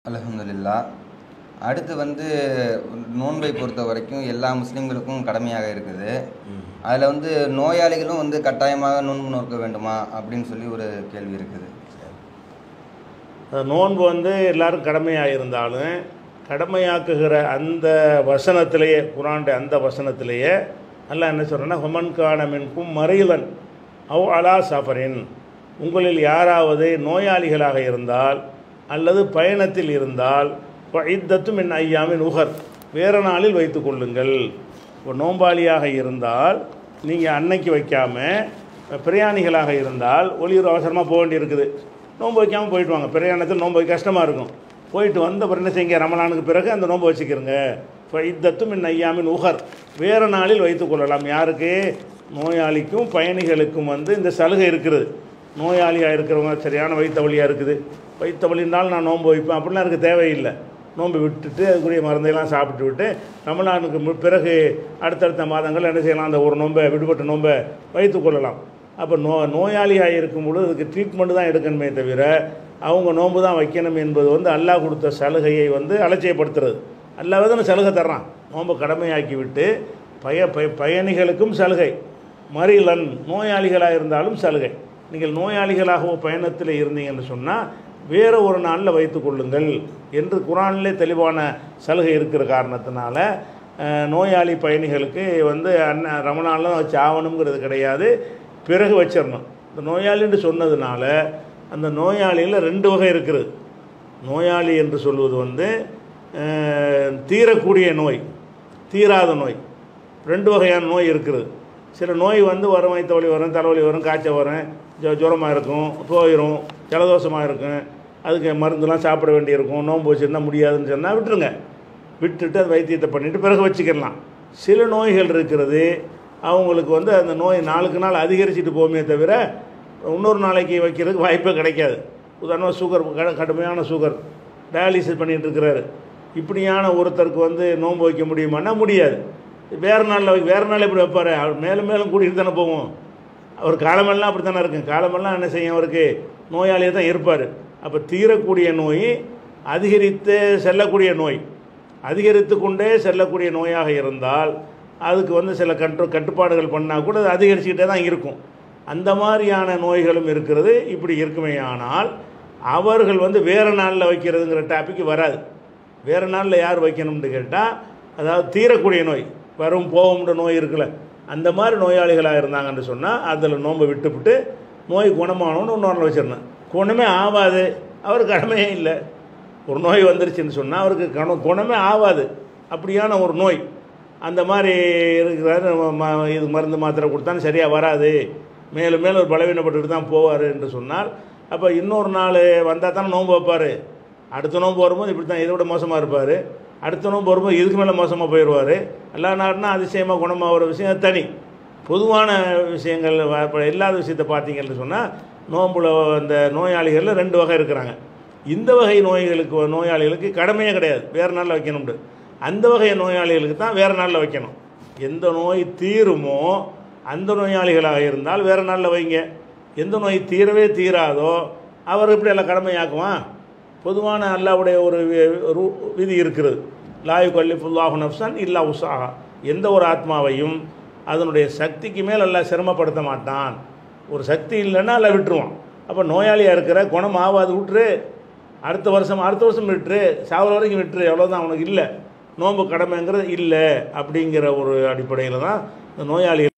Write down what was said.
அல்ஹம்துலில்லா அடுத்து வந்து நோன்பை பொறுத்த வரைக்கும் எல்லா முஸ்லீம்களுக்கும் கடமையாக இருக்குது அதில் வந்து நோயாளிகளும் வந்து கட்டாயமாக நோன்பு நோக்க வேண்டுமா அப்படின்னு சொல்லி ஒரு கேள்வி இருக்குது அந்த நோன்பு வந்து எல்லாரும் கடமையாக இருந்தாலும் கடமையாக்குகிற அந்த வசனத்திலேயே குரானுடைய அந்த வசனத்திலேயே அல்லாஹ் என்ன சொல்கிறேன்னா ஹுமன் கானமின்கும் மறையிலன் அவ் அலா சஃபரின் உங்களில் யாராவது நோயாளிகளாக இருந்தால் அல்லது பயணத்தில் இருந்தால் இத்தத்தும் என் ஐயாமின் உகர் வேறு நாளில் வைத்துக் கொள்ளுங்கள் இப்போ நோம்பாளியாக இருந்தால் நீங்கள் அன்னைக்கு வைக்காமல் பிரயாணிகளாக இருந்தால் ஒளியூர் அவசரமாக போக வேண்டியிருக்குது நோன்பு வைக்காமல் போயிட்டு வாங்க பிரயாணத்தில் நோன்பு வைக்க கஷ்டமாக இருக்கும் போயிட்டு வந்த அப்புறம் என்ன செய்யுங்க ரமலானுக்கு பிறகு அந்த நோன்பு வச்சுக்கிறங்க இத்தத்தும் என் ஐயாமின் உகர் வேறு நாளில் வைத்துக் கொள்ளலாம் யாருக்கு நோயாளிக்கும் பயணிகளுக்கும் வந்து இந்த சலுகை இருக்குது நோயாளியாக இருக்கிறவங்க சரியான வயிற்று வலியாக இருக்குது வயிற்று வலினால் நான் நோன்பு வைப்பேன் அப்படிலாம் இருக்க தேவையில்லை நோன்பு விட்டுட்டு அதுக்குரிய மருந்தையெல்லாம் சாப்பிட்டு விட்டு ரமலானுக்கு மு- பிறகு அடுத்தடுத்த மாதங்கள் என்ன செய்யலாம் அந்த ஒரு நோன்பை விடுபட்ட நோன்பை வைத்துக் கொள்ளலாம் அப்போ நோ நோயாளியாக இருக்கும் பொழுது அதுக்கு ட்ரீட்மெண்ட் தான் எடுக்கணுமே தவிர அவங்க நோன்பு தான் வைக்கணும் என்பது வந்து அல்லாஹ் கொடுத்த சலுகையை வந்து அலட்சியப்படுத்துறது அல்லாவே தானே சலுகை தர்றான் நோன்பை கடமையாக்கி விட்டு பய பய- பயணிகளுக்கும் சலுகை மறியலன் நோயாளிகளாக இருந்தாலும் சலுகை நீங்கள் நோயாளிகளாகவோ பயணத்தில் இருந்தீங்கன்னு சொன்னால் வேறு ஒரு நாளில் வைத்துக் கொள்ளுங்கள் என்று குரானிலே தெளிவான சலுகை இருக்கிற காரணத்தினால அஹ், நோயாளி பயணிகளுக்கு வந்து அன்ன ரமணாலாம் வச்சு ஆகணுங்கிறது கிடையாது பிறகு வச்சிடணும் இந்த நோயாளின்னு சொன்னதுனால அந்த நோயாளியில் ரெண்டு வகை இருக்குது நோயாளி என்று சொல்வது வந்து அஹ், தீரக்கூடிய நோய் தீராத நோய் ரெண்டு வகையான நோய் இருக்குது சில நோய் வந்து வரும் வயிற்று வலி வரும் தலைவலி வரும் காய்ச்சல் வரும் ஜு- ஜுரமாக இருக்கும் போயிடும் ஜலதோஷமாக இருக்கும் அதுக்கு மருந்துலாம் சாப்பிட வேண்டியிருக்கும் நோன்பு வச்சுருந்தா முடியாதுன்னு சொன்னால் விட்டுருங்க விட்டுட்டு அது வைத்தியத்தை பண்ணிவிட்டு பிறகு வச்சுக்கிடலாம் சில நோய்கள் இருக்கிறது அவங்களுக்கு வந்து அந்த நோய் நாளுக்கு நாள் அதிகரிச்சுட்டு போகுமே தவிர இன்னொரு நாளைக்கு வைக்கிறதுக்கு வாய்ப்பே கிடைக்காது உதாரணமாக சுகர் கடு- கடுமையான சுகர் டயாலிசிஸ் பண்ணிகிட்டு இருக்கிறாரு இப்படியான ஒருத்தருக்கு வந்து நோன்பு வைக்க முடியுமான்னா முடியாது வேறு நாளில் வை வேறு நாள் எப்படி வைப்பார் அவர் மேலும் மேலும் கூட்டிகிட்டு தானே போவோம் அவர் காலமெல்லாம் அப்படி தானே இருக்கும் காலமெல்லாம் என்ன செய்யும் அவருக்கு நோயாளியாக தான் இருப்பார் அப்போ தீரக்கூடிய நோய் அதிகரித்து செல்லக்கூடிய நோய் அதிகரித்து கொண்டே செல்லக்கூடிய நோயாக இருந்தால் அதுக்கு வந்து சில கட்டு கட்டுப்பாடுகள் பண்ணால் கூட அது அதிகரிச்சுக்கிட்டே தான் இருக்கும் அந்த மாதிரியான நோய்களும் இருக்கிறது இப்படி இருக்குமே ஆனால் அவர்கள் வந்து வேறு நாளில் வைக்கிறதுங்கிற டாபிக் வராது வேறு நாளில் யார் வைக்கணும்னு கேட்டால் அதாவது தீரக்கூடிய நோய் வரும் போகும்ன்ற நோய் இருக்குல்ல அந்த மாதிரி நோயாளிகளாக இருந்தாங்கன்னு சொன்னால் அதில் நோன்பை விட்டுவிட்டு நோய் குணமானோன்னு இன்னொரு நாள் வச்சிடணும் குணமே ஆகாது அவர் கடமையே இல்லை ஒரு நோய் வந்துருச்சுன்னு சொன்னால் அவருக்கு கண குணமே ஆகாது அப்படியான ஒரு நோய் அந்த மாதிரி இருக்கிறாரு ம- இது மருந்து மாத்திரை கொடுத்தாலும் சரியாக வராது மேலும் மேலும் ஒரு பலவீனப்பட்டுட்டு தான் போவார் என்று சொன்னால் அப்போ இன்னொரு நாள் வந்தால் தானே நோன்பு வைப்பார் அடுத்த நோன்பு வரும்போது இப்படி தான் இதை விட மோசமாக இருப்பார் அடுத்த நோன்பு வரும்போது இதுக்கு மேலே மோசமாக போயிடுவார் எல்லா நாடுனா அதிசயமாக குணமாகிற விஷயம் அது தனி பொதுவான விஷயங்கள் வ- இப்ப இல்லாத விஷயத்தை பார்த்தீங்கன்னு சொன்னால் நோம்புல இந்த நோயாளிகளில் ரெண்டு வகை இருக்கிறாங்க இந்த வகை நோய்களுக்கு நோயாளிகளுக்கு கடமையே கிடையாது வேறு நாளில் வைக்கணும்னு அந்த வகை நோயாளிகளுக்கு தான் வேறு நாளில் வைக்கணும் எந்த நோய் தீருமோ அந்த நோயாளிகளாக இருந்தால் வேறு நாளில் வைங்க எந்த நோய் தீரவே தீராதோ அவர் எப்படி எல்லாம் கடமையாக்குவான் பொதுவான அல்லாவுடைய ஒரு வி- ரு- விதி இருக்கிறது லாயு கல்லிஃபுல்லாஹு நப்சன் இல்லா உசாஹா எந்த ஒரு ஆத்மாவையும் அதனுடைய சக்திக்கு மேல் அல்லாஹ் சிரமப்படுத்த மாட்டான் ஒரு சக்தி இல்லைன்னா அல்ல விட்டுருவான் அப்போ நோயாளியாக இருக்கிற குணம் ஆகாது விட்டுரு அடுத்த வருஷம் அடுத்த வருஷம் விட்டுரு சாவர வரைக்கும் விட்டுரு எவ்வளோதான் அவனுக்கு இல்லை நோன்பு கடமைங்கிறது இல்லை அப்படிங்கிற ஒரு அடிப்படையில் தான் இந்த நோயாளி